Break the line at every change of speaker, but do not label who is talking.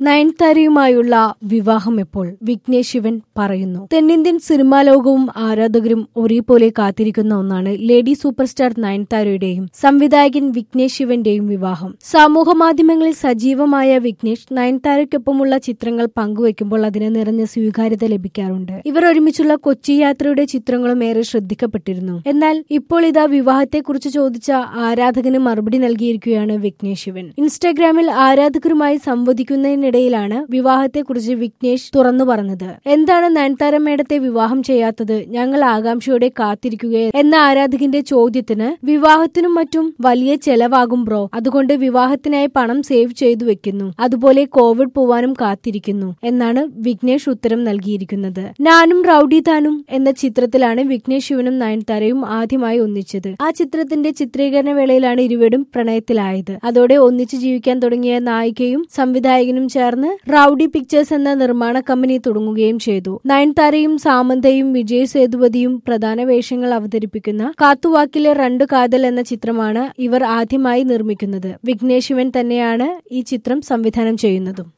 നയൻതാരയുമായുള്ള വിവാഹം എപ്പോൾ വിഘ്നേഷ് ശിവൻ പറയുന്നു തെന്നിന്ത്യൻ സിനിമാ ലോകവും ആരാധകരും ഒരേപോലെ കാത്തിരിക്കുന്ന ഒന്നാണ് ലേഡി സൂപ്പർ സ്റ്റാർ നയൻതാരയുടെയും സംവിധായകൻ വിഘ്നേഷ് ശിവന്റെയും വിവാഹം സമൂഹ മാധ്യമങ്ങളിൽ സജീവമായ വിഘ്നേഷ് നയൻതാരയ്ക്കൊപ്പമുള്ള ചിത്രങ്ങൾ പങ്കുവയ്ക്കുമ്പോൾ അതിന് നിറഞ്ഞ സ്വീകാര്യത ലഭിക്കാറുണ്ട് ഇവർ ഒരുമിച്ചുള്ള കൊച്ചി യാത്രയുടെ ചിത്രങ്ങളും ഏറെ ശ്രദ്ധിക്കപ്പെട്ടിരുന്നു എന്നാൽ ഇപ്പോൾ ഇതാ വിവാഹത്തെക്കുറിച്ച് ചോദിച്ച ആരാധകന് മറുപടി നൽകിയിരിക്കുകയാണ് വിഘ്നേഷ് ശിവൻ ഇൻസ്റ്റാഗ്രാമിൽ ആരാധകരുമായി സംവദിക്കുന്നതിനിടയിലാണ് വിവാഹത്തെക്കുറിച്ച് വിഘ്നേഷ് തുറന്നു പറഞ്ഞത് എന്താണ് നയൻതാര മേഡത്തെ വിവാഹം ചെയ്യാത്തത് ഞങ്ങൾ ആകാംക്ഷയോടെ കാത്തിരിക്കുക എന്ന ആരാധകന്റെ ചോദ്യത്തിന് വിവാഹത്തിനും മറ്റും വലിയ ചെലവാകും ബ്രോ അതുകൊണ്ട് വിവാഹത്തിനായി പണം സേവ് ചെയ്തു വെക്കുന്നു അതുപോലെ കോവിഡ് പോവാനും കാത്തിരിക്കുന്നു എന്നാണ് വിഘ്നേഷ് ഉത്തരം നൽകിയിരിക്കുന്നത് നാനും റൌഡി താനും എന്ന ചിത്രത്തിലാണ് വിഘ്നേഷ് ശിവനും നയൻതാരയും ആദ്യമായി ഒന്നിച്ചത് ആ ചിത്രത്തിന്റെ ചിത്രീകരണ വേളയിലാണ് ഇരുവരും പ്രണയത്തിലായത് അതോടെ ഒന്നിച്ചു ജീവിക്കാൻ തുടങ്ങിയ നായികയും സംവിധായകനും ചേർന്ന് റൌഡി പിക്ചേഴ്സ് എന്ന നിർമ്മാണ കമ്പനി തുടങ്ങുകയും ചെയ്തു നയൻതാരയും സാമന്തയും വിജയ് സേതുപതിയും പ്രധാന വേഷങ്ങൾ അവതരിപ്പിക്കുന്ന കാത്തുവാക്കിലെ രണ്ടു കാതൽ എന്ന ചിത്രമാണ് ഇവർ ആദ്യമായി നിർമ്മിക്കുന്നത് വിഘ്നേഷ് ശിവൻ തന്നെയാണ് ഈ ചിത്രം സംവിധാനം ചെയ്യുന്നതും